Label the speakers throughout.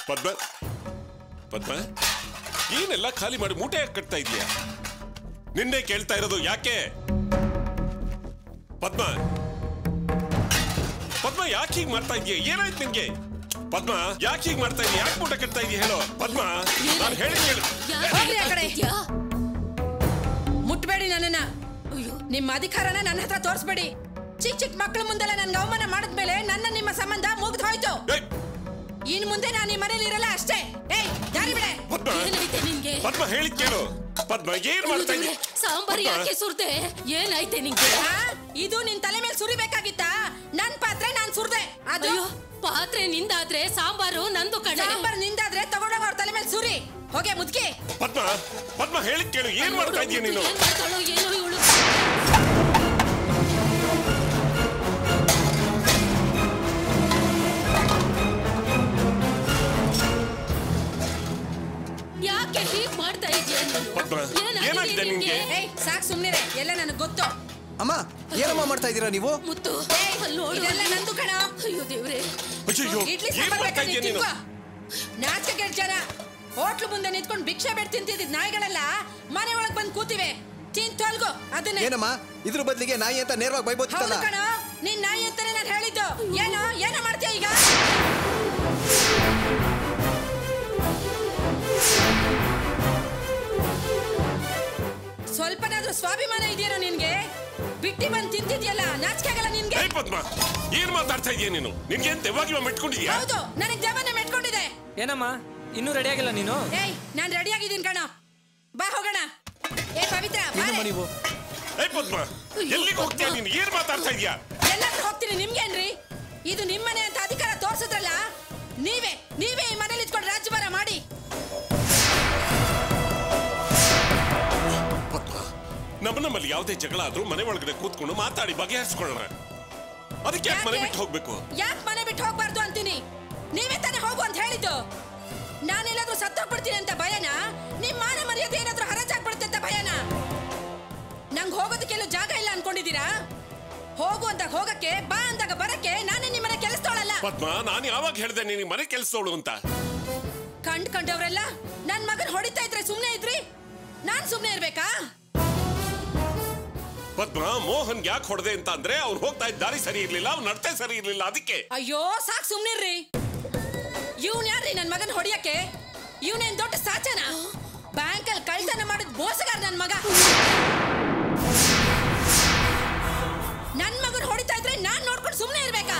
Speaker 1: ಪದ್ಮ ಪದ್ಮ ಏನೆಲ್ಲ ಖಾಲಿ ಮಾಡಿ ಮೂಟೆ ಯಾಕೆ ಕಟ್ತಾ ಇದೀಯಾ ನಿನ್ನೆ ಕೇಳ್ತಾ ಇರೋದು ಯಾಕೆ ಪದ್ಮ ಪದ್ಮ ಯಾಕೆ ಹೀಗ್ ಮಾಡ್ತಾ ಇದೀಯ ಏನಾಯ್ತು ನಿನ್ಗೆ ಪದ್ಮ ಯಾಕೆ ಹೀಗ್ ಮಾಡ್ತಾ ಇದೀಯ ಯಾಕೆ ಮೂಟೆ ಕಟ್ತಾ ಇದೀಯ ಹೇಳೋ ಪದ್ಮ ನಾನು ಹೇಳಿ ಕೇಳು
Speaker 2: ಹೋಗ್ರಿ ಆ ಕಡೆ ಮುಟ್ಬೇಡಿ ನನ್ನನ್ನ ನಿಮ್ಮ ಅಧಿಕಾರನ ನನ್ನ ಹತ್ರ ತೋರಿಸ್ಬೇಡಿ ಚಿಕ್ಕ ಚಿಕ್ಕ ಮಕ್ಕಳ ಮುಂದೆಲ್ಲ ನನ್ಗೆ ಅವಮಾನ ಮಾಡಿದ್ಮೇಲೆ ನನ್ನ ನಿಮ್ಮ ಸಂಬಂಧ ಮುಗ್ದು ಹೋಯ್ತು
Speaker 1: ಏಯ್,
Speaker 2: ಇನ್ ಮುಂದೆ ನಾನು ಈ ಮನೇಲಿ ಇರಲ್ಲ ಅಷ್ಟೇ ಏಯ್ ದಾರಿ ಬಿಡೆ
Speaker 1: ಪದ್ಮ
Speaker 3: ಏನಾಯ್ತೆ ನಿನ್ಗೆ
Speaker 1: ಪದ್ಮ ಹೇಳಿದ್ ಕೇಳು ಪದ್ಮ ಏನ್ ಮಾಡ್ತಾ ಇದೀಯ
Speaker 3: ಸಾಂಬಾರ್
Speaker 1: ಪದ್ಮ,
Speaker 3: ಯಾಕೆ ಸುರ್ದೆ ಏನಾಯ್ತೆ ನಿಂಗೆ
Speaker 2: ಆ, ಇದು ನಿನ್ ತಲೆ ಮೇಲೆ ಸುರಿಬೇಕಾಗಿತ್ತಾ ನನ್ ಪಾತ್ರೆ ನಾನ್ ಸುರ್ದೆ ಅದು
Speaker 3: ಅಯ್ಯೋ ಪಾತ್ರೆ ನಿಂದಾದ್ರೆ ಸಾಂಬಾರು ನಂದು ಕಣೆ
Speaker 2: ಸಾಂಬಾರ್ ನಿಂದಾದ್ರೆ ತಗೊಂಡೋಗ ಅವ್ರ ತಲೆ ಮೇಲೆ ಸುರಿ ಹೋಗೆ ಮುದ್ಕಿ
Speaker 1: ಪದ್ಮ ಪದ್ಮ ಹೇಳಿದ್ ಕೇಳು ಏನ್ ಮಾಡ್ತಾ ಇದೀಯ ನೀನು
Speaker 3: ಏನ್ ಮಾಡ್ತಾಳೋ ಏನೋ ಇವಳು ಯಾಕೆ ಹೀಗ್ ಮಾಡ್ತಾ ಇದೀಯ ನೀನು?
Speaker 1: ಪದ್ಮ,
Speaker 3: ಏನಾಗಿದೆ
Speaker 1: ಏನಾಗಿದೆ ನಿನ್ಗೆ?
Speaker 2: ಏಯ್ ಸಾಕ್ ಸುಮ್ನಿರೆ ಎಲ್ಲ ನನಗ್ ಗೊತ್ತು
Speaker 4: ಅಮ್ಮ ಏನಮ್ಮ ಮಾಡ್ತಾ ಇದ್ದೀರಾ ನೀವು
Speaker 3: ಮುತ್ತು
Speaker 2: ಏಯ್,
Speaker 3: ಅಲ್ಲಿ ನೋಡು
Speaker 2: ಇದೆಲ್ಲ ನಂದು ಕಣ
Speaker 3: ಅಯ್ಯೋ ದೇವ್ರೆ
Speaker 1: ಅಯ್ಯೋ
Speaker 2: ಇಡ್ಲಿ
Speaker 1: ಏನ್
Speaker 2: ಸಾಂಬಾರ್
Speaker 1: ಮಾಡ್ತಾ
Speaker 2: ಬೇಕಾದ್ರೆ
Speaker 1: ಇದೀಯ ನೀನು
Speaker 2: ತಿನ್ಕೋ ನಾಚಿಕೆ ಕೆಟ್ಟ ಜನ ಹೋಟ್ಲು ಮುಂದೆ ನಿಂತ್ಕೊಂಡು ಭಿಕ್ಷೆ ಬೇಡ ತಿಂತಿದ್ದ ನಾಯಿಗಳೆಲ್ಲ ಮನೆ ಒಳಗ್ ಬಂದ್ ಕೂತಿವೆ ತಿನ್ ತೊಲ್ಗು ಅದನ್ನೇ
Speaker 4: ಏನಮ್ಮ ಇದ್ರ ಬದಲಿಗೆ ನಾಯಿ ಅಂತ ನೇರವಾಗಿ ಬೈಬೋದಿತ್ತಲ್ಲ
Speaker 2: ಹೌದು ಕಣ ನಿನ್ ನಾಯಿ ಅಂತಾನೆ ನಾನು ಹೇಳಿದ್ದು ಏನೋ ಏನೋ ಮಾಡ್ತೀಯ ಈಗ ಸ್ವಲ್ಪನಾದ್ರೂ ಸ್ವಾಭಿಮಾನ ಇದೆಯೇನೋ ನಿನ್ಗೆ ಬಿಟ್ಟಿ ಬಂದ್ ತಿಂತಿದ್ಯಲ್ಲ ನಾಚಿಕೆ ಆಗಲ್ಲ ನಿನ್ಗೆ
Speaker 1: ಏಯ್ ಪದ್ಮ ಏನ್ ಮಾತಾಡ್ತಾ ಇದೀಯ ನೀನು ನಿನ್ಗೆ ಏನ್ ದೆವ್ವಾಗಿವ ಮೆಟ್ಕೊಂಡಿದ್ಯಾ
Speaker 2: ಹೌದು ನನಗ್ ದೇವನ್ನ ಮೆಟ್ಕೊಂಡಿದೆ
Speaker 5: ಏನಮ್ಮ ಇನ್ನೂ ರೆಡಿ ಆಗಿಲ್ಲ ನೀನು
Speaker 2: ಏಯ್ ನಾನ್ ರೆಡಿ ಆಗಿದ್ದೀನಿ ಕಣ ಬಾ ಹೋಗೋಣ ಏ ಪವಿತ್ರ ಬಾರೆ.
Speaker 4: ಏನಮ್ಮ ನೀವು
Speaker 1: ಏಯ್ ಪದ್ಮ ಎಲ್ಲಿಗೆ ಹೋಗ್ತೀಯ ನೀನು ಏನ್ ಮಾತಾಡ್ತಾ ಇದೀಯಾ
Speaker 2: ಎಲ್ಲಾದ್ರೂ ಹೋಗ್ತೀನಿ ನಿಮ್ಗೇನ್ರಿ ಇದು ನಿಮ್ಮನೆ ಅಂತ ಅಧಿಕಾರ ತೋರ್ಸಿದ್ರಲ್ಲ ನೀವೇ ನೀವೇ ಈ ಮನೇಲಿ ಇದ್ಕೊಂಡು ರಾಜ್ಯಭಾರ ಮಾಡಿ
Speaker 1: ಪದ್ಮ ನಮ್ಮ ನಮ್ಮಲ್ಲಿ ಯಾವುದೇ ಜಗಳ ಆದ್ರೂ ಮನೆ ಒಳಗಡೆ ಕೂತ್ಕೊಂಡು ಮಾತಾಡಿ ಬಗೆಹರಿಸ್ಕೊಳ್ಳೋಣ ಅದಕ್ಕೆ ಯಾಕೆ ಮನೆ ಬಿಟ್ಟು ಹೋಗ್ಬೇಕು
Speaker 2: ಯಾಕೆ ಮನೆ ಬಿಟ್ಟು ಹೋಗ್ಬಾರ್ದು ಅಂತೀನಿ ನೀವೇ ತಾನೇ ಹೋಗು ಅಂತ ಹೇಳಿದ್ದು ನಾನೆಲ್ಲಾದ್ರೂ ಸತ್ತೋಗ್ಬಿಡ್ತೀನಿ ಅಂತ ಭಯನ ನಿಮ್ ಮಾನ ಮರ್ಯಾದೆ ಏನಾದ್ರೂ ಹರಾಜಾಗ್ಬಿಡುತ್ತೆ ಅಂತ ಭಯನ ನಂಗೆ ಹೋಗೋದಕ್ಕೆಲ್ಲೂ ಜಾಗ ಇಲ್ಲ ಅನ್ಕೊಂಡಿದ್ದೀರಾ ಹೋಗು ಅಂತ ಹೋಗಕ್ಕೆ ಬಾ ಅಂದಾಗ ಬರಕ್ಕೆ ನಾನೇ ನಿಮ್ಮನೆ ಕೆಲಸದೋಳಲ್ಲ
Speaker 1: ಪದ್ಮ ನಾನು ಯಾವಾಗ ಹೇಳ್ದೆ ನೀನು ಮನೆ ಕೆಲಸದವಳು ಅಂತ
Speaker 2: ಕಂಡ್ ಕಂಡವ್ರೆಲ್ಲ ನನ್ ಮಗನ್ ಹೊಡಿತಾ ಇದ್ರೆ ಸುಮ್ನೆ ಇದ್ರಿ ನಾನ್ ಸುಮ್ನೆ ಇರ್ಬೇಕಾ
Speaker 1: ಪದ್ಮ ಮೋಹನ್ ಯಾಕೆ ಹೊಡೆದೆ ಅಂತ ಅಂದ್ರೆ ಅವ್ನು ಹೋಗ್ತಾ ಇದ್ದ ದಾರಿ ಸರಿ ಇರ್ಲಿಲ್ಲ ಅವ್ನ ನಡತೆ ಸರಿ ಇರ್ಲಿಲ್ಲ ಅದಕ್ಕೆ
Speaker 2: ಅಯ್ಯೋ ಸಾಕ್ ಸುಮ್ನಿರ್ರಿ ಇವ್ನ್ ಯಾರ್ರಿ ನನ್ ಮಗನ್ ಹೊಡಿಯಕ್ಕೆ ಇವನೇನ್ ದೊಡ್ಡ ಸಾಚನ ಬ್ಯಾಂಕಲ್ಲಿ ಕಳ್ತನ ಮಾಡಿದ್ ಮೋಸಗಾರ ನನ್ ಮಗ ನನ್ ಮಗನ್ ಹೊಡಿತಾ ಇದ್ರೆ ನಾನ್ ನೋಡ್ಕೊಂಡು ಸುಮ್ನೆ ಇರ್ಬೇಕಾ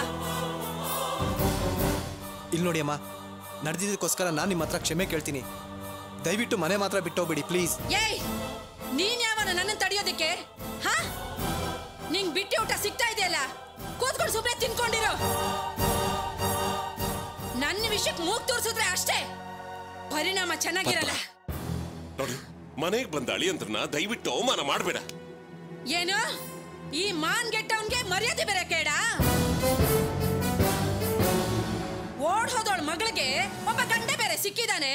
Speaker 4: ಇಲ್ಲಿ ನೋಡಿ ಅಮ್ಮ ನಡೆದಿದ್ದಕ್ಕೋಸ್ಕರ ನಾನು ನಿಮ್ಮ ಹತ್ರ ಕ್ಷಮೆ ಕೇಳ್ತೀನಿ ದಯವಿಟ್ಟು ಮನೆ ಮಾತ್ರ ಬಿಟ್ಟೋಗ್ಬಿಡಿ ಪ್ಲೀಸ್
Speaker 2: ಏಯ್ ನೀನ್ ಯಾವನ ನನ್ನ ತಡಿಯೋದಕ್ಕೆ ಹಾ ನಿಂಗ್ ಬಿಟ್ಟಿ ಊಟ ಸಿಗ್ತಾ ಇದೆಯಲ್ಲ ಕೂತ್ಕೊಂಡು ಸುಮ್ನೆ ತಿನ್ಕೊಂಡಿರೋ ನನ್ನ ವಿಷಯಕ್ಕೆ ಮೂಗ್ ತೋರಿಸಿದ್ರೆ ಅಷ್ಟೇ ಪರಿಣಾಮ ಚೆನ್ನಾಗಿರಲ್ಲ
Speaker 1: ನೋಡು ಮನೆಗೆ ಬಂದ ಅಳಿಯಂತ್ರನ ದಯವಿಟ್ಟು ಅವಮಾನ ಮಾಡಬೇಡ
Speaker 2: ಏನು ಈ ಮಾನ್ ಗೆಟ್ಟವನ್ಗೆ ಮರ್ಯಾದೆ ಬೇರೆ ಕೇಡ ಓಡ್ ಹೋದವಳ ಮಗಳಿಗೆ ಒಬ್ಬ ಗಂಡ ಬೇರೆ ಸಿಕ್ಕಿದಾನೆ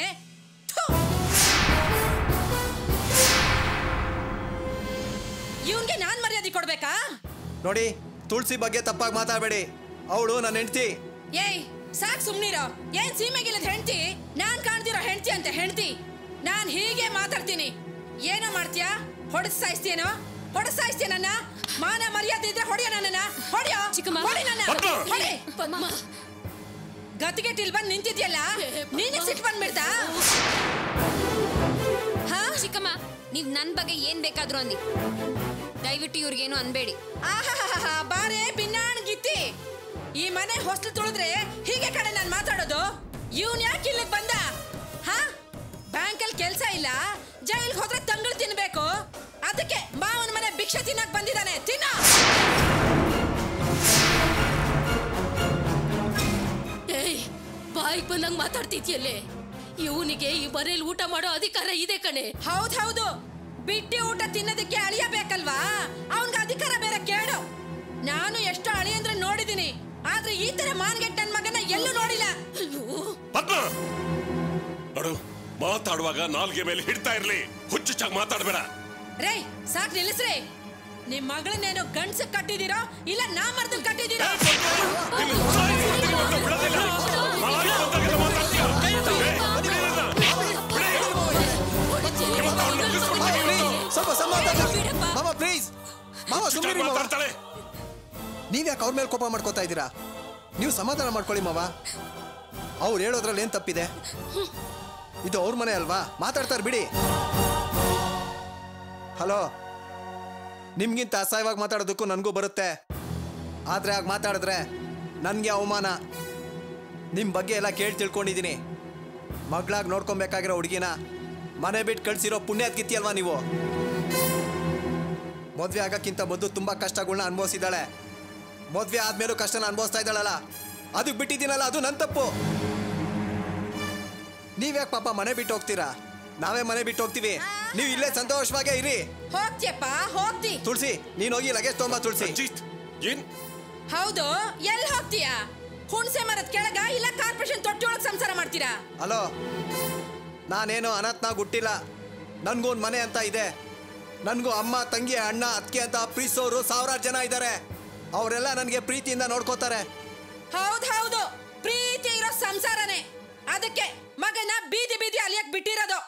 Speaker 2: ಇವನ್ಗೆ ನಾನ್ ಮರ್ಯಾದೆ ಕೊಡ್ಬೇಕಾ
Speaker 4: ನೋಡಿ ತುಳಸಿ ಬಗ್ಗೆ ತಪ್ಪಾಗಿ ಮಾತಾಡಬೇಡಿ ಅವಳು ನನ್ನ ಹೆಂಡತಿ
Speaker 2: ಏಯ್ ಸಾಕ್ ಸುಮ್ನಿರೋ ಏನ್ ಸೀಮೆಗಿಲ್ಲದ ಹೆಂಡ್ತಿ ನಾನ್ ಕಾಣ್ದಿರೋ ಹೆಂಡ್ತಿ ಅಂತ ಹೆಂಡ್ತಿ ನಾನ್ ಹೀಗೆ ಮಾತಾಡ್ತೀನಿ ಏನೋ ಮಾಡ್ತೀಯಾ ಹೊಡೆಸ್ ಸಾಯಿಸ್ತೀಯೇನೋ ಹೊಡೆಸ್ ಸಾಯಿಸ್ತೀಯ ನನ್ನ ಮಾನ ಮರ್ಯಾದೆ ಇದ್ರೆ ಹೊಡೆಯೋ ನನ್ನನ್ನ ಹೊಡೆಯೋ
Speaker 3: ಚಿಕ್ಕಮ್ಮ.
Speaker 2: ಹೊಡಿ ನನ್ನ
Speaker 1: ಪದ್ಮ.
Speaker 2: ಹೊಡಿ
Speaker 3: ಪದ್ಮ
Speaker 2: ಗತಿಗೆಟ್ಟಿಲ್ ಬಂದ್ ನಿಂತಿದ್ಯಲ್ಲ ನೀನೇ ಸಿಟ್ಟು ಬಂದ್ಬಿಡ್ತಾ
Speaker 6: ಹಾ ಚಿಕ್ಕಮ್ಮ ನೀವ್ ನನ್ ಬಗ್ಗೆ ಏನ್ ಬೇಕಾದ್ರೂ ಅಂದಿ ದಯವಿಟ್ಟು ಇವ್ರಿಗೇನು ಅನ್ಬೇಡಿ
Speaker 2: ಆಹಾಹಾಹಾ, ಬಾರೆ ಬಿನ್ನಾಣ್ ಗಿತ್ತಿ ಈ ಮನೆ ಹೊಸ್ಲು ತುಳಿದ್ರೆ ಹೀಗೆ ಕಡೆ ನಾನ್ ಮಾತಾಡೋದು ಇವನ್ ಯಾಕೆ ಇಲ್ಲಿಗೆ ಬಂದ ಹಾ ಬ್ಯಾಂಕಲ್ಲಿ ಕೆಲ್ಸ ಇಲ್ಲ ಜೈಲ್ಗೆ ಹೋದ್ರೆ ತಂಗಳು ತಿನ್ಬೇಕು ಅದಕ್ಕೆ ಮಾವನ ಮನೆ ಭಿಕ್ಷೆ ತಿನ್ನಕ್ ಬಂದಿದ್ದಾನೆ ತಿನ್ನ
Speaker 3: ಏಯ್ ಬಾಯಿಗೆ ಬಂದಂಗ್ ಮಾತಾಡ್ತಿದ್ಯಲ್ಲೇ ಇವನಿಗೆ ಈ ಮನೇಲಿ ಊಟ ಮಾಡೋ ಅಧಿಕಾರ ಇದೆ ಕಣೆ
Speaker 2: ಹೌದ್ ಹೌದು ಬಿಟ್ಟಿ ಊಟ ತಿನ್ನೋದಕ್ಕೆ ಅಳಿಯಬೇಕಲ್ವಾ ಅವನ್ಗೆ ಅಧಿಕಾರ ಬೇರೆ ಕೇಳು ನಾನು ಎಷ್ಟು ಅಳಿಯಂದ್ರೆ ನೋಡಿದೀನಿ ಆದ್ರೆ ಈ ತರ ಮಾನ್ಗೆಟ್ಟ ನನ್ ಮಗನ ಎಲ್ಲೂ ನೋಡಿಲ್ಲ
Speaker 3: ಅಯ್ಯೋ
Speaker 1: ಪದ್ಮ ನೋಡು ಮಾತಾಡುವಾಗ ನಾಲ್ಗೆ ಮೇಲೆ ಹಿಡ್ತಾ ಇರ್ಲಿ ಹುಚ್ಚುಚ್ಚಾಗಿ ಮಾತಾಡ್ಬೇಡ
Speaker 2: ರೇ ಸಾಕ್ ನಿಲ್ಲಿಸ್ರಿ ನಿಮ್ ಮಗಳನ್ನೇನೋ ಗಂಡ್ಸ ಕಟ್ಟಿದಿರೋ ಇಲ್ಲ ನಾ ಮರ್ದಲ್ಲಿ ಕಟ್ಟಿದಿರೋ
Speaker 1: ನಿನ್ನ ಸಾಯಿಸ್ಬಿಡ್ತೀನಿ ಮತ್ತೆ ಬಿಡೋದಿಲ್ಲ. ನಾಯಿ ಬಂದಾಗೆಲ್ಲ ಮಾತಾಡ್ತೀಯ?
Speaker 4: ಮಾವ ಸುಮ್ಮನೆ ಮಾವ
Speaker 1: ಮಾತಾಡ್ತಾಳೆ
Speaker 4: ನೀವ್ಯಾಕೆ ಅವ್ರ ಮೇಲೆ ಕೋಪ ಮಾಡ್ಕೋತಾ ಇದ್ದೀರಾ ನೀವು ಸಮಾಧಾನ ಮಾಡ್ಕೊಳ್ಳಿ ಮಾವ ಅವ್ರು ಹೇಳೋದ್ರಲ್ಲಿ ಏನ್ ತಪ್ಪಿದೆ ಇದು ಅವ್ರ ಮನೆ ಅಲ್ವಾ ಮಾತಾಡ್ತಾರೆ ಬಿಡಿ ಹಲೋ ನಿಮ್ಗಿಂತ ಅಸಹ್ಯವಾಗಿ ಮಾತಾಡೋದಕ್ಕೂ ನನಗೂ ಬರುತ್ತೆ ಆದ್ರೆ ಆಗ ಮಾತಾಡಿದ್ರೆ ನನಗೆ ಅವಮಾನ ನಿಮ್ಮ ಬಗ್ಗೆ ಎಲ್ಲ ಕೇಳಿ ತಿಳ್ಕೊಂಡಿದ್ದೀನಿ ಮಗಳಾಗಿ ನೋಡ್ಕೊಬೇಕಾಗಿರೋ ಹುಡುಗಿನ ಮನೆ ಬಿಟ್ಟು ಕಳ್ಸಿರೋ ಪುಣ್ಯಾತ್ಕಿತ್ತಿ ಅಲ್ವಾ ನೀವು ಮದ್ವೆ ಆಗಕ್ಕಿಂತ ಮೊದಲು ತುಂಬಾ ಕಷ್ಟಗಳನ್ನ ಅನುಭವಿಸಿದ್ದಾಳೆ ಮದ್ವೆ ಆದ್ಮೇಲೂ ಕಷ್ಟನ ಅನುಭವಿಸ್ತಾ ಇದ್ದಾಳಲ್ಲ ಅದಕ್ಕೆ ಬಿಟ್ಟಿದ್ದೀನಲ್ಲ ಅದು ನನ್ನ ತಪ್ಪು ನೀವ್ಯಾಕೆ ಪಾಪ ಮನೆ ಬಿಟ್ಟು ಹೋಗ್ತೀರಾ ನಾವೇ ಮನೆ ಬಿಟ್ಟು ಹೋಗ್ತೀವಿ ನೀವು ಇಲ್ಲೇ ಸಂತೋಷವಾಗೇ ಇರಿ
Speaker 2: ಹೋಗ್ತಿಯಪ್ಪ ಹೋಗ್ತಿ
Speaker 4: ತುಳಸಿ ನೀನ್ ಹೋಗಿ ಲಗೇಜ್ ತೊಗೊಂಬ ತುಳಸಿ
Speaker 1: ರಂಜಿತ್ ಏನ್
Speaker 2: ಹೌದು ಎಲ್ಲಿ ಹೋಗ್ತೀಯಾ ಹುಣಸೆ ಮರದ ಕೆಳಗ ಇಲ್ಲ ಕಾರ್ಪೊರೇಷನ್ ತೊಟ್ಟಿ ಒಳಗ್ ಸಂಸಾರ ಮಾಡ್ತೀರಾ
Speaker 4: ಹಲೋ ನಾನೇನು ಅನಾಥನಾಗ್ ಹುಟ್ಟಿಲ್ಲ ನನಗೂ ಒಂದು ಮನೆ ಅಂತ ಇದೆ ನನಗೂ ಅಮ್ಮ ತಂಗಿ ಅಣ್ಣ ಅತ್ತಿಗೆ ಅಂತ ಪ್ರೀತಿಸೋರು ಸಾವಿರಾರು ಜನ ಇದ್ದಾರೆ ಅವರೆಲ್ಲ ನನಗೆ ಪ್ರೀತಿಯಿಂದ ನೋಡ್ಕೋತಾರೆ
Speaker 2: ಹೌದ್ ಹೌದು ಪ್ರೀತಿ ಇರೋ ಸಂಸಾರನೇ ಅದಕ್ಕೆ ಮಗನ ಬೀದಿ ಬೀದಿ ಅಲಿಯಕ್ ಬಿಟ್ಟಿರೋದು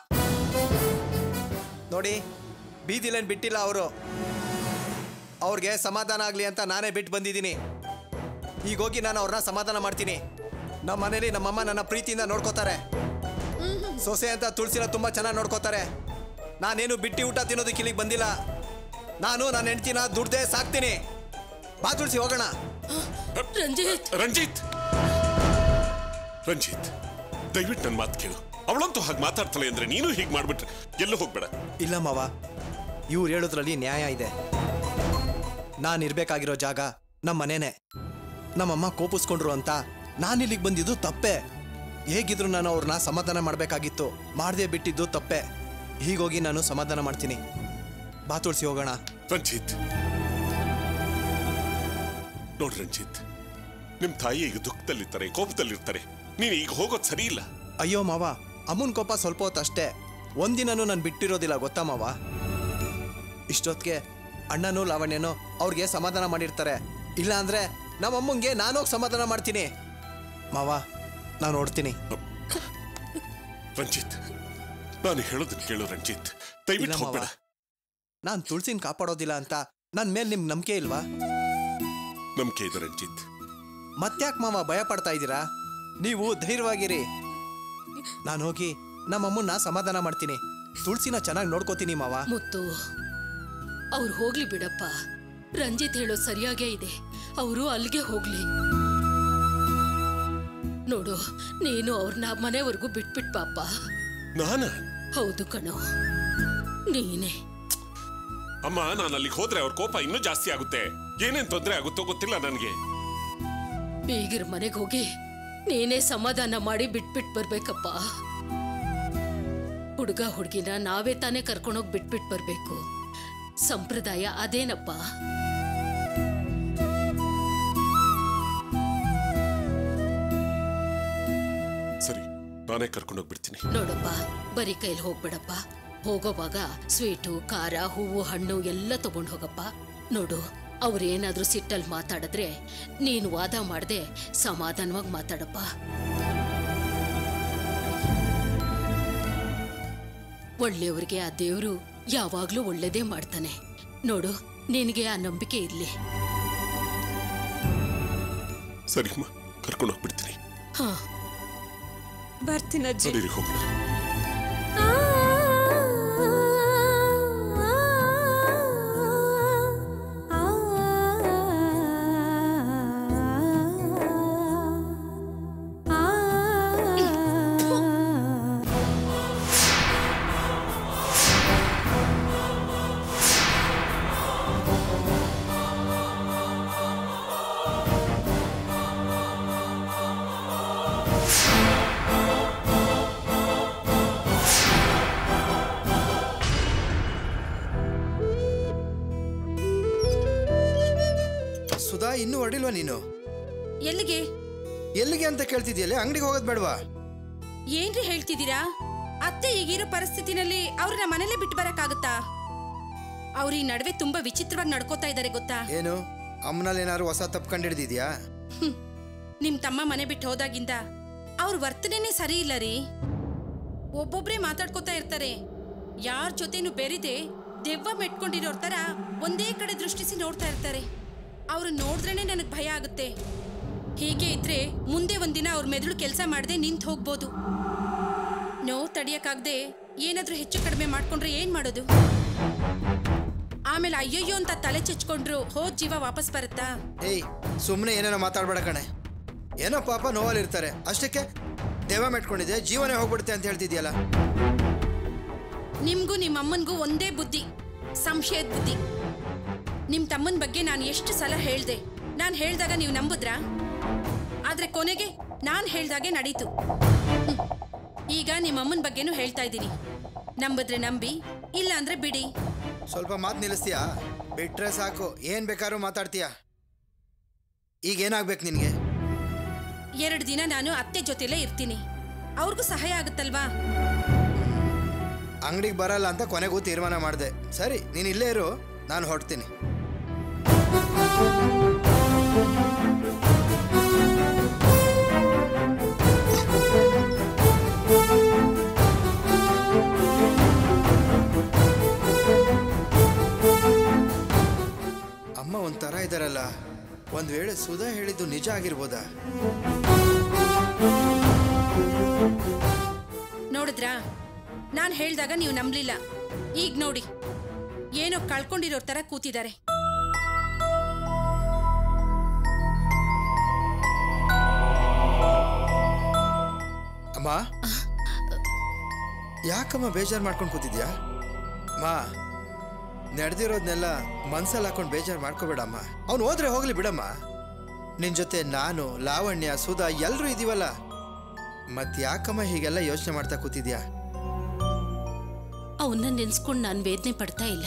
Speaker 4: ನೋಡಿ ಬೀದಿಲೇನು ಬಿಟ್ಟಿಲ್ಲ ಅವರು ಅವ್ರಿಗೆ ಸಮಾಧಾನ ಆಗಲಿ ಅಂತ ನಾನೇ ಬಿಟ್ಟು ಬಂದಿದ್ದೀನಿ ಈಗ ಹೋಗಿ ನಾನು ಅವ್ರನ್ನ ಸಮಾಧಾನ ಮಾಡ್ತೀನಿ ನಮ್ಮ ಮನೇಲಿ ನಮ್ಮಮ್ಮ ನನ್ನ ಪ್ರೀತಿಯಿಂದ ನೋಡ್ಕೋತಾರೆ ಸೊಸೆ ಅಂತ ತುಳಸಿನ ತುಂಬ ಚೆನ್ನಾಗಿ ನೋಡ್ಕೋತಾರೆ ನಾನೇನು ಬಿಟ್ಟಿ ಊಟ ತಿನ್ನೋದಕ್ಕೆ ಇಲ್ಲಿಗೆ ಬಂದಿಲ್ಲ ನಾನು ನನ್ನ ಹೆಂಡ್ತಿನ ದುಡ್ದೇ ಸಾಕ್ತೀನಿ ಬಾ ತುಳಸಿ ಹೋಗೋಣ
Speaker 3: ರಂಜಿತ್
Speaker 1: ರಂಜಿತ್ ರಂಜಿತ್ ದಯವಿಟ್ಟು ನನ್ನ ಮಾತು ಕೇಳು ಅವಳಂತೂ ಹಾಗೆ ಮಾತಾಡ್ತಾಳೆ ಅಂದ್ರೆ ನೀನು ಹೀಗೆ ಮಾಡ್ಬಿಟ್ರೆ ಎಲ್ಲೂ ಹೋಗ್ಬೇಡ
Speaker 4: ಇಲ್ಲ ಮಾವ ಇವ್ರು ಹೇಳೋದ್ರಲ್ಲಿ ನ್ಯಾಯ ಇದೆ ನಾನು ಇರ್ಬೇಕಾಗಿರೋ ಜಾಗ ನಮ್ಮ ಮನೇನೆ ನಮ್ಮಮ್ಮ ಕೋಪಿಸ್ಕೊಂಡ್ರು ಅಂತ ನಾನು ಇಲ್ಲಿಗೆ ಬಂದಿದ್ದು ತಪ್ಪೆ ಹೇಗಿದ್ರು ನಾನು ಅವ್ರನ್ನ ಸಮಾಧಾನ ಮಾಡಬೇಕಾಗಿತ್ತು ಮಾಡದೆ ಬಿಟ್ಟಿದ್ದು ತಪ್ಪೆ ಹೀಗೋಗಿ ನಾನು ಸಮಾಧಾನ ಮಾಡ್ತೀನಿ ಬಾ ತುಳ್ಸಿ ಹೋಗೋಣ
Speaker 1: ರಂಜಿತ್ ನೋಡ್ ರಂಜಿತ್ ನಿಮ್ ತಾಯಿ ಈಗ ದುಃಖದಲ್ಲಿರ್ತಾರೆ ಕೋಪದಲ್ಲಿರ್ತಾರೆ ನೀನು ಈಗ ಹೋಗೋದು ಸರಿ ಇಲ್ಲ
Speaker 4: ಅಯ್ಯೋ ಮಾವ ಅಮ್ಮನ ಕೋಪ ಸ್ವಲ್ಪ ಹೊತ್ತು ಅಷ್ಟೇ ಒಂದಿನನೂ ನಾನು ಬಿಟ್ಟಿರೋದಿಲ್ಲ ಗೊತ್ತಾ ಮಾವ ಇಷ್ಟೊತ್ತಿಗೆ ಅಣ್ಣನೂ ಲಾವಣ್ಯನೂ ಅವ್ರಿಗೆ ಸಮಾಧಾನ ಮಾಡಿರ್ತಾರೆ ಇಲ್ಲ ಅಂದ್ರೆ ನಮ್ಮ ಅಮ್ಮಂಗೆ ನಾನೋಗಿ ಸಮಾಧಾನ ಮಾಡ್ತೀನಿ ಮಾವ ನಾನು ನೋಡ್ತೀನಿ
Speaker 1: ರಂಜಿತ್ ನಾನು ಹೇಳೋದನ್ನ ಕೇಳು ರಂಜಿತ್ ದಯವಿಟ್ಟು
Speaker 4: ಇಲ್ಲ ಮಾವ.
Speaker 1: ಹೋಗ್ಬೇಡ
Speaker 4: ನಾನು ತುಳಸಿನ ಕಾಪಾಡೋದಿಲ್ಲ ಅಂತ ನನ್ನ ಮೇಲೆ ನಿಮ್ಗೆ ನಂಬಿಕೆ ಇಲ್ವಾ
Speaker 1: ನಂಬಿಕೆ ಇದೆ ರಂಜಿತ್
Speaker 4: ಮತ್ತ್ಯಾಕ್ ಮಾವ ಭಯ ಪಡ್ತಾ ಇದ್ದೀರಾ ನೀವು ಧೈರ್ಯವಾಗಿರಿ ನಾನು ಹೋಗಿ ನಮ್ಮ ಅಮ್ಮನ್ನ ಸಮಾಧಾನ ಮಾಡ್ತೀನಿ ತುಳಸಿನ ಚೆನ್ನಾಗಿ ನೋಡ್ಕೋತೀನಿ ಮಾವ
Speaker 3: ಮುತ್ತು ಅವ್ರು ಹೋಗ್ಲಿ ಬಿಡಪ್ಪ ರಂಜಿತ್ ಹೇಳೋದು ಸರಿಯಾಗೇ ಇದೆ ಅವರು ಅಲ್ಲಿಗೆ ಹೋಗ್ಲಿ ನೋಡು ನೀನು ಅವ್ರನ್ನ ಮನೆವರೆಗೂ ಬಿಟ್ಬಿಟ್ ಪಾಪ
Speaker 1: ನಾನ
Speaker 3: ಹೌದು ಕಣೋ ನೀನೇ
Speaker 1: ಅಮ್ಮ ನಾನು ಅಲ್ಲಿಗೆ ಹೋದ್ರೆ ಅವ್ರ ಕೋಪ ಇನ್ನೂ ಜಾಸ್ತಿ ಆಗುತ್ತೆ ಏನೇನ್ ತೊಂದರೆ ಆಗುತ್ತೋ ಗೊತ್ತಿಲ್ಲ ನನಗೆ
Speaker 3: ಬೀಗರ ಮನೆಗೆ ಹೋಗಿ ನೀನೇ ಸಮಾಧಾನ ಮಾಡಿ ಬಿಟ್ಬಿಟ್ ಬರ್ಬೇಕಪ್ಪ ಹುಡುಗ ಹುಡುಗಿನ ನಾವೇ ತಾನೇ ಕರ್ಕೊಂಡೋಗಿ ಬಿಟ್ಬಿಟ್ ಬರ್ಬೇಕು ಸಂಪ್ರದಾಯ ಅದೇನಪ್ಪ
Speaker 1: ಸರಿ ನಾನೇ ಕರ್ಕೊಂಡೋಗ್ಬಿಡ್ತೀನಿ
Speaker 3: ನೋಡಪ್ಪ ಬರೀ ಕೈಲಿ ಹೋಗ್ಬೇಡಪ್ಪ ಹೋಗೋವಾಗ ಸ್ವೀಟು ಖಾರ ಹೂವು ಹಣ್ಣು ಎಲ್ಲ ತಗೊಂಡು ಹೋಗಪ್ಪ ನೋಡು ಅವ್ರೇನಾದ್ರೂ ಸಿಟ್ಟಲ್ಲಿ ಮಾತಾಡಿದ್ರೆ ನೀನು ವಾದ ಮಾಡದೆ ಸಮಾಧಾನವಾಗಿ ಮಾತಾಡಪ್ಪ ಒಳ್ಳೆಯವ್ರಿಗೆ ಆ ದೇವ್ರು ಯಾವಾಗ್ಲೂ ಒಳ್ಳೇದೇ ಮಾಡ್ತಾನೆ ನೋಡು ನಿನಗೆ ಆ ನಂಬಿಕೆ ಇರ್ಲಿ
Speaker 1: ಸರಿಮ್ಮ ಕರ್ಕೊಂಡೋಗ್ಬಿಡ್ತೀನಿ
Speaker 3: ಹಾ
Speaker 2: ಬರ್ತೀನಜ್ಜಿ
Speaker 1: ನಡೀರಿ ಹೋಗೋಣ
Speaker 7: ಸುಧಾ ಇನ್ನೂ ಹೊರಡಿಲ್ವಾ ನೀನು
Speaker 2: ಎಲ್ಲಿಗೆ
Speaker 7: ಎಲ್ಲಿಗೆ ಅಂತ ಕೇಳ್ತಿದ್ಯಲ್ಲ ಅಂಗಡಿಗೆ ಹೋಗೋದು ಬೇಡವಾ
Speaker 2: ಏನ್ರಿ ಹೇಳ್ತಿದ್ದೀರಾ ಅತ್ತೆ ಈಗಿರೋ ಪರಿಸ್ಥಿತಿನಲ್ಲಿ ಅವ್ರನ್ನ ಮನೇಲೆ ಬಿಟ್ಟು ಬರಕ್ಕಾಗುತ್ತಾ ಅವ್ರ ಈ ನಡುವೆ ತುಂಬಾ ವಿಚಿತ್ರವಾಗಿ ನಡ್ಕೋತಾ ಇದ್ದಾರೆ ಗೊತ್ತಾ
Speaker 7: ಏನು ಅಮ್ಮನಲ್ಲಿ ಏನಾದ್ರು ಹೊಸ ತಪ್ಪು ಕಂಡಿಡ್ದಿದ್ಯಾ
Speaker 2: ಹ್ಮ್. ನಿಮ್ ತಮ್ಮ ಮನೆ ಬಿಟ್ಟು ಹೋದಾಗಿಂದ ಅವ್ರ ವರ್ತನೆನೇ ಸರಿ ಇಲ್ಲ ರೀ ಒಬ್ಬೊಬ್ರೇ ಮಾತಾಡ್ಕೋತಾ ಇರ್ತಾರೆ ಯಾರ ಜೊತೆನೂ ಬೆರಿದೆ ದೆವ್ವ ಮೆಟ್ಕೊಂಡಿರೋರ್ ತರ ಒಂದೇ ಕಡೆ ದೃಷ್ಟಿಸಿ ನೋಡ್ತಾ ಇರ್ತಾರೆ ಅವ್ರು ನೋಡಿದ್ರೇನೆ ನನಗೆ ಭಯ ಆಗುತ್ತೆ ಹೀಗೆ ಇದ್ರೆ ಮುಂದೆ ಒಂದಿನ ಅವ್ರ ಮೆದುಳು ಕೆಲಸ ಮಾಡದೆ ನಿಂತು ಹೋಗ್ಬೋದು ನೋವು ತಡಿಯಕ್ಕಾಗ್ದೆ ಏನಾದ್ರೂ ಹೆಚ್ಚು ಕಡಿಮೆ ಮಾಡ್ಕೊಂಡ್ರೆ ಏನ್ ಮಾಡೋದು ಆಮೇಲೆ ಅಯ್ಯಯ್ಯೋ ಅಂತ ತಲೆ ಚಚ್ಕೊಂಡ್ರು ಹೋದ್ ಜೀವ ವಾಪಸ್ ಬರುತ್ತಾ
Speaker 7: ಏಯ್ ಸುಮ್ಮನೆ ಏನೇನೋ ಮಾತಾಡ್ಬೇಡ ಕಣೆ ಏನೋ ಪಾಪ ನೋವಲ್ಲಿ ಇರ್ತಾರೆ ಅಷ್ಟಕ್ಕೆ ದೇವ ಮೆಟ್ಕೊಂಡಿದೆ ಜೀವನೇ ಹೋಗ್ಬಿಡುತ್ತೆ ಅಂತ ಹೇಳ್ತಿದ್ಯಲ್ಲ
Speaker 2: ನಿಮ್ಗೂ ನಿಮ್ಮ ಅಮ್ಮನ್ಗೂ ಒಂದೇ ಬುದ್ಧಿ ಸಂಶಯದ ಬುದ್ಧಿ ನಿಮ್ ತಮ್ಮನ ಬಗ್ಗೆ ನಾನು ಎಷ್ಟು ಸಲ ಹೇಳ್ದೆ ನಾನು ಹೇಳ್ದಾಗ ನೀವು ನಂಬುದ್ರಾ ಆದ್ರೆ ಕೊನೆಗೆ ನಾನು ಹೇಳ್ದಾಗೆ ನಡೀತು ಹ್ಮ್. ಈಗ ನಿಮ್ಮ ಅಮ್ಮನ ಬಗ್ಗೆನೂ ಹೇಳ್ತಾ ಇದ್ದೀನಿ ನಂಬಿದ್ರೆ ನಂಬಿ ಇಲ್ಲ ಅಂದ್ರೆ ಬಿಡಿ
Speaker 7: ಸ್ವಲ್ಪ ಮಾತು ನಿಲ್ಲಿಸ್ತೀಯಾ ಬಿಟ್ರೆ ಸಾಕು ಏನ್ ಬೇಕಾದ್ರೂ ಮಾತಾಡ್ತೀಯ ಈಗ ಏನಾಗ್ಬೇಕು ನಿನಗೆ
Speaker 2: ಎರಡು ದಿನ ನಾನು ಅತ್ತೆ ಜೊತೆಲೇ ಇರ್ತೀನಿ ಅವ್ರಿಗೂ ಸಹಾಯ ಆಗುತ್ತಲ್ವಾ
Speaker 7: ಅಂಗಡಿಗೆ ಬರಲ್ಲ ಅಂತ ಕೊನೆಗೂ ತೀರ್ಮಾನ ಮಾಡಿದೆ ಸರಿ ನೀನು ಇಲ್ಲೇ ಇರು ನಾನು ಹೊರಡ್ತೀನಿ ಅಮ್ಮ ಒಂಥರ ಇದ್ದಾರಲ್ಲ ಒಂದ್ ವೇಳೆ ಸುಧಾ ಹೇಳಿದ್ದು ನಿಜ ಆಗಿರ್ಬೋದಾ
Speaker 2: ನೋಡಿದ್ರಾ ನಾನು ಹೇಳ್ದಾಗ ನೀವು ನಂಬಲಿಲ್ಲ ಈಗ ನೋಡಿ ಏನೋ ಕಳ್ಕೊಂಡಿರೋ ತರ ಕೂತಿದ್ದಾರೆ
Speaker 7: ಅಮ್ಮ ಯಾಕಮ್ಮ ಬೇಜಾರು ಮಾಡ್ಕೊಂಡು ಕೂತಿದ್ಯಾ ಮಾ ನಡೆದಿರೋದ್ನೆಲ್ಲ ಮನ್ಸಲ್ಲಿ ಹಾಕೊಂಡು ಬೇಜಾರು ಮಾಡ್ಕೋಬೇಡಮ್ಮ ಅವ್ನು ಹೋದ್ರೆ ಹೋಗ್ಲಿ ಬಿಡಮ್ಮ ನಿನ್ ಜೊತೆ ನಾನು ಲಾವಣ್ಯ ಸುಧಾ ಎಲ್ಲರೂ ಇದೀವಲ್ಲ ಮತ್ ಯಾಕಮ್ಮ ಹೀಗೆಲ್ಲ ಯೋಚನೆ ಮಾಡ್ತಾ ಕೂತಿದ್ಯಾ
Speaker 3: ಅವನ್ನ ನೆನ್ಸ್ಕೊಂಡು ನಾನು ವೇದನೆ ಪಡ್ತಾ ಇಲ್ಲ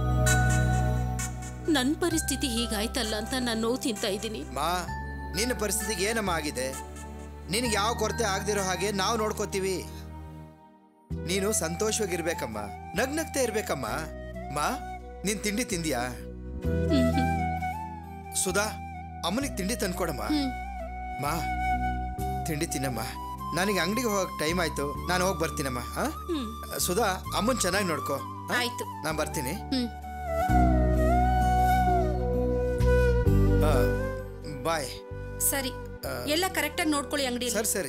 Speaker 3: ನನ್ನ ಪರಿಸ್ಥಿತಿ ಹೀಗಾಯ್ತಲ್ಲ ಅಂತ ನಾನು ನೋವು ತಿಂತಾ ಇದ್ದೀನಿ
Speaker 7: ಮಾ ನಿನ್ನ ಪರಿಸ್ಥಿತಿಗೆ ಏನಮ್ಮ ಆಗಿದೆ ನಿನಗೆ ಯಾವ ಕೊರತೆ ಆಗದಿರೋ ಹಾಗೆ ನಾವು ನೋಡ್ಕೋತೀವಿ ನೀನು ಸಂತೋಷವಾಗಿರ್ಬೇಕಮ್ಮ ನಗ್ನಗ್ತಾ ಇರ್ಬೇಕಮ್ಮ ಮಾ ನೀನ್ ತಿಂಡಿ ತಿಂದ್ಯಾ ಸುಧಾ ಅಮ್ಮನಿಗೆ ತಿಂಡಿ ತಂದ್ಕೊಡಮ್ಮ ಮಾ ತಿಂಡಿ ತಿನ್ನಮ್ಮ ನನಗೆ ಅಂಗಡಿಗೆ ಹೋಗಕ್ ಟೈಮ್ ಆಯ್ತು ನಾನು ಹೋಗಿ ಬರ್ತೀನಮ್ಮ ಹಾ ಸುಧಾ ಅಮ್ಮನ್ ಚೆನ್ನಾಗಿ ನೋಡ್ಕೋ
Speaker 2: ಆಯ್ತು
Speaker 7: ನಾನು ಬರ್ತೀನಿ
Speaker 2: ಹ್ಮ್
Speaker 7: ಬಾಯ್
Speaker 2: ಸರಿ ಎಲ್ಲ ಕರೆಕ್ಟಾಗಿ ನೋಡ್ಕೊಳ್ಳಿ ಅಂಗಡಿ
Speaker 7: ಸರಿ ಸರಿ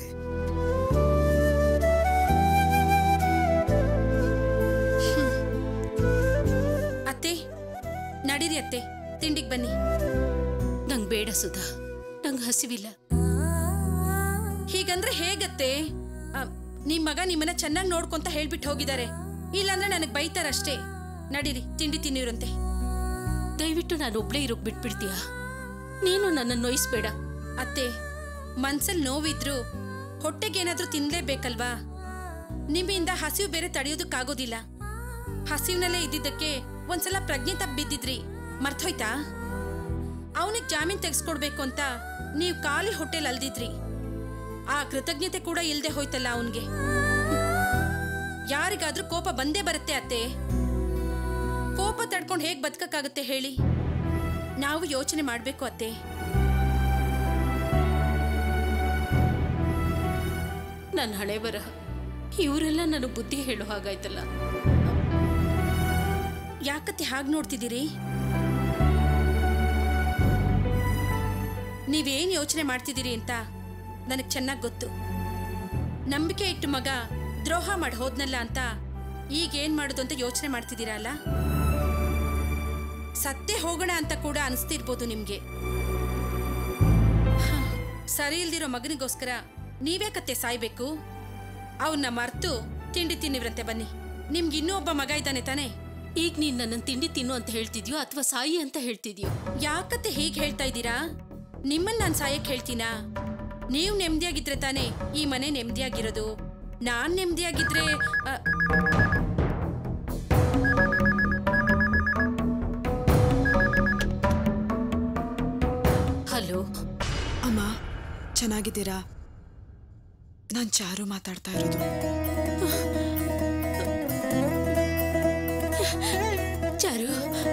Speaker 2: ಅತ್ತೆ ನಡೀರಿ ಅತ್ತೆ ತಿಂಡಿಗೆ ಬನ್ನಿ
Speaker 3: ನಂಗೆ ಬೇಡ ಸುಧಾ ನಂಗೆ ಹಸಿವಿಲ್ಲ
Speaker 2: ಹೀಗಂದ್ರೆ ಹೇಗತ್ತೆ ಆ, ನಿಮ್ ಮಗ ನಿಮ್ಮನ್ನ ಚೆನ್ನಾಗಿ ನೋಡ್ಕೊಂತ ಹೇಳ್ಬಿಟ್ಟು ಹೋಗಿದ್ದಾರೆ ಇಲ್ಲಾಂದ್ರೆ ನನಗೆ ಬೈತಾರಷ್ಟೇ ನಡೀರಿ ತಿಂಡಿ ತಿನ್ನಿರಂತೆ
Speaker 3: ದಯವಿಟ್ಟು ನಾನು ಒಬ್ಳೇ ಇರೋಕ್ ಬಿಟ್ಬಿಡ್ತೀಯಾ ನೀನು ನನ್ನನ್ನು ನೋಯಿಸ್ಬೇಡ
Speaker 2: ಅತ್ತೆ ಮನ್ಸಲ್ಲಿ ನೋವಿದ್ರು ಹೊಟ್ಟೆಗೇನಾದ್ರೂ ತಿನ್ಲೇಬೇಕಲ್ವಾ ನಿಮ್ಮಿಂದ ಹಸಿವು ಬೇರೆ ತಡೆಯೋದಕ್ಕಾಗೋದಿಲ್ಲ ಹಸಿವಿನಲ್ಲೇ ಇದ್ದಿದ್ದಕ್ಕೆ ಒಂದ್ಸಲ ಪ್ರಜ್ಞೆ ತಪ್ಪಿದ್ದಿದ್ರಿ ಮರ್ತೋಯ್ತಾ ಅವನಿಗೆ ಜಾಮೀನ್ ತೆಗೆಸ್ಕೊಡ್ಬೇಕು ಅಂತ ನೀವು ಖಾಲಿ ಹೊಟ್ಟೆಲ್ ಅಲ್ದಿದ್ರಿ ಆ ಕೃತಜ್ಞತೆ ಕೂಡ ಇಲ್ದೆ ಹೋಯ್ತಲ್ಲ ಅವನ್ಗೆ ಯಾರಿಗಾದ್ರೂ ಕೋಪ ಬಂದೇ ಬರುತ್ತೆ ಅತ್ತೆ ಕೋಪ ತಡ್ಕೊಂಡು ಹೇಗ್ ಬದುಕಕ್ಕಾಗುತ್ತೆ ಹೇಳಿ ನಾವು ಯೋಚನೆ ಮಾಡ್ಬೇಕು ಅತ್ತೆ
Speaker 3: ನನ್ನ ಹಣೆ ಬರಹ ಇವರೆಲ್ಲ ನನಗೆ ಬುದ್ಧಿ ಹೇಳೋ ಹಾಗಾಯ್ತಲ್ಲ
Speaker 2: ಯಾಕತ್ತೆ ಹಾಗೆ ನೋಡ್ತಿದ್ದೀರಿ ನೀವೇನ್ ಯೋಚನೆ ಮಾಡ್ತಿದ್ದೀರಿ ಅಂತ ನನಗೆ ಚೆನ್ನಾಗಿ ಗೊತ್ತು ನಂಬಿಕೆ ಇಟ್ಟು ಮಗ ದ್ರೋಹ ಮಾಡಿ ಹೋದ್ನಲ್ಲ ಅಂತ ಈಗ ಏನ್ ಮಾಡೋದು ಅಂತ ಯೋಚನೆ ಮಾಡ್ತಿದ್ದೀರಾ ಅಲ್ಲ ಸತ್ತೇ ಹೋಗೋಣ ಅಂತ ಕೂಡ ಅನಿಸ್ತಿರ್ಬೋದು ನಿಮ್ಗೆ ಹ, ಸರಿ ಇಲ್ದಿರೋ ಮಗನಿಗೋಸ್ಕರ ನೀವೇ ಕತ್ತೆ ಸಾಯ್ಬೇಕು ಅವನ್ನ ಮರ್ತು ತಿಂಡಿ ತಿನ್ನಿವ್ರಂತೆ ಬನ್ನಿ ನಿಮ್ಗೆ ಇನ್ನೂ ಒಬ್ಬ ಮಗ ಇದ್ದಾನೆ ತಾನೇ
Speaker 3: ಈಗ ನೀನು ನನ್ನನ್ನು ತಿಂಡಿ ತಿನ್ನು ಅಂತ ಹೇಳ್ತಿದ್ಯೋ ಅಥವಾ ಸಾಯಿ ಅಂತ ಹೇಳ್ತಿದ್ಯೋ
Speaker 2: ಯಾಕತ್ತೆ ಹೀಗೆ ಹೇಳ್ತಾ ಇದ್ದೀರಾ ನಿಮ್ಮನ್ನ ನಾನು ಸಾಯಕ್ ಹೇಳ್ತೀನಾ ನೀವು ನೆಮ್ಮದಿಯಾಗಿದ್ರೆ ತಾನೇ ಈ ಮನೆ ನೆಮ್ಮದಿಯಾಗಿರೋದು ನಾನ್ ನೆಮ್ಮದಿಯಾಗಿದ್ರೆ ಅ,
Speaker 3: ಹಲೋ
Speaker 8: ಅಮ್ಮ ಚೆನ್ನಾಗಿದ್ದೀರಾ ನಾನು ಚಾರು ಮಾತಾಡ್ತಾ ಇರೋದು
Speaker 3: ಚಾರು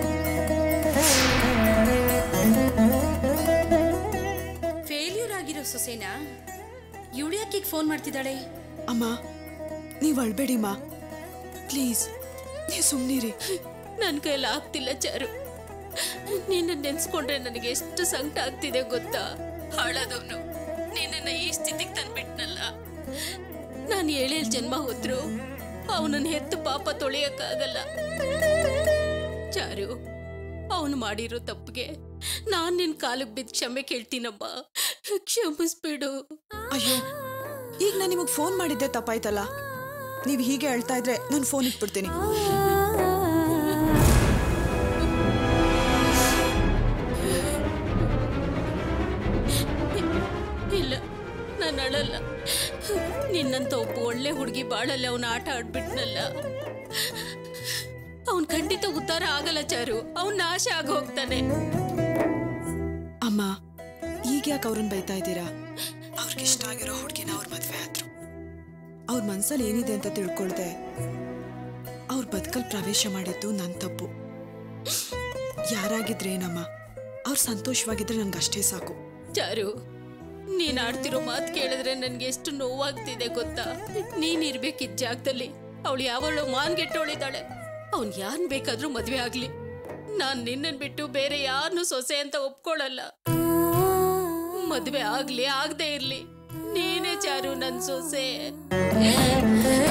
Speaker 2: ಫೇಲ್ಯೂರ್ ಆಗಿರೋ ಸೊಸೆನಾ ಇವಳು ಯಾಕೆ ಫೋನ್ ಮಾಡ್ತಿದ್ದಾಳೆ
Speaker 8: ಅಮ್ಮ ನೀವು ಅಳ್ಬೇಡಿಮ್ಮ ಪ್ಲೀಸ್ ನೀವು ಸುಮ್ಮನಿರಿ
Speaker 3: ನನ್ನ ಕೈಲಿ ಆಗ್ತಿಲ್ಲ ಚಾರು ನಿನ್ನ ನೆನ್ಸ್ಕೊಂಡ್ರೆ ನನಗೆ ಎಷ್ಟು ಸಂಕಟ ಆಗ್ತಿದೆ ಗೊತ್ತಾ ಹಾಳಾದವನು ನಿನ್ನನ್ನ ಈ ಸ್ಥಿತಿಗೆ ತಂದ್ಬಿಟ್ನಲ್ಲ ನಾನು ಏಳೇಳು ಜನ್ಮ ಹೋದ್ರು ಅವನನ್ನ ಹೆತ್ತು ಪಾಪ ತೊಳೆಯಕ್ಕಾಗಲ್ಲ ಚಾರು ಅವನು ಮಾಡಿರೋ ತಪ್ಪಿಗೆ ನಾನ್ ನಿನ್ ಕಾಲಿಗೆ ಬಿದ್ದು ಕ್ಷಮೆ ಕೇಳ್ತೀನಮ್ಮ ಕ್ಷಮಿಸ್ಬಿಡು
Speaker 8: ಅಯ್ಯೋ ಈಗ ನಾನು ನಿಮಗೆ ಫೋನ್ ಮಾಡಿದ್ದೆ ತಪ್ಪಾಯ್ತಲ್ಲ ನೀವು ಹೀಗೆ ಹೇಳ್ತಾ ಇದ್ರೆ ನಾನು ಫೋನ್ ಇಟ್ಬಿಡ್ತೀನಿ
Speaker 3: ಇಲ್ಲ ನಾನು ಅಳಲ್ಲ ನಿನ್ನಂತ ಒಬ್ಬ ಒಳ್ಳೆ ಹುಡುಗಿ ಬಾಳಲ್ಲಿ ಅವನ ಆಟ ಆಡ್ಬಿಟ್ನಲ್ಲ ಅವನ್ ಖಂಡಿತ ಉದ್ಧಾರ ಆಗಲ್ಲ ಚಾರು ಅವನ್ ನಾಶ ಆಗಿ ಹೋಗ್ತಾನೆ
Speaker 8: ಅಮ್ಮ ಈಗ ಯಾಕೆ ಅವ್ರನ್ನ ಬೈತಾ ಇದ್ದೀರಾ ಅವ್ರಿಗೆ ಇಷ್ಟ ಆಗಿರೋ ಹುಡುಗಿನ ಅವ್ರ ಮದ್ವೆ ಆದ್ರು ಅವ್ರ ಮನ್ಸಲ್ಲಿ ಏನಿದೆ ಅಂತ ತಿಳ್ಕೊಳ್ದೆ ಅವ್ರ ಬದುಕಲ್ ಪ್ರವೇಶ ಮಾಡಿದ್ದು ನನ್ನ ತಪ್ಪು ಯಾರಾಗಿದ್ರೇನಮ್ಮ ಅವ್ರು ಸಂತೋಷವಾಗಿದ್ರೆ ನಂಗೆ ಅಷ್ಟೇ ಸಾಕು
Speaker 3: ಚಾರು ನೀನ್ ಆಡ್ತಿರೋ ಮಾತು ಕೇಳಿದ್ರೆ ನನ್ಗೆ ಎಷ್ಟು ನೋವಾಗ್ತಿದೆ ಗೊತ್ತಾ ನೀನ್ ಇರ್ಬೇಕಿದ್ ಜಾಗದಲ್ಲಿ ಅವಳು ಯಾವಳು ಮಾನ್ಗೆಟ್ಟೋಳಿದ್ದಾಳೆ ಅವ್ನ್ ಯಾನ್ ಬೇಕಾದ್ರೂ ಮದ್ವೆ ಆಗ್ಲಿ ನಾನ್ ನಿನ್ನನ್ ಬಿಟ್ಟು ಬೇರೆ ಯಾರನ್ನು ಸೊಸೆ ಅಂತ ಒಪ್ಕೊಳ್ಳಲ್ಲ ಮದ್ವೆ ಆಗ್ಲಿ ಆಗದೆ ಇರ್ಲಿ ನೀನೇ ಚಾರು ನನ್ ಸೊಸೆ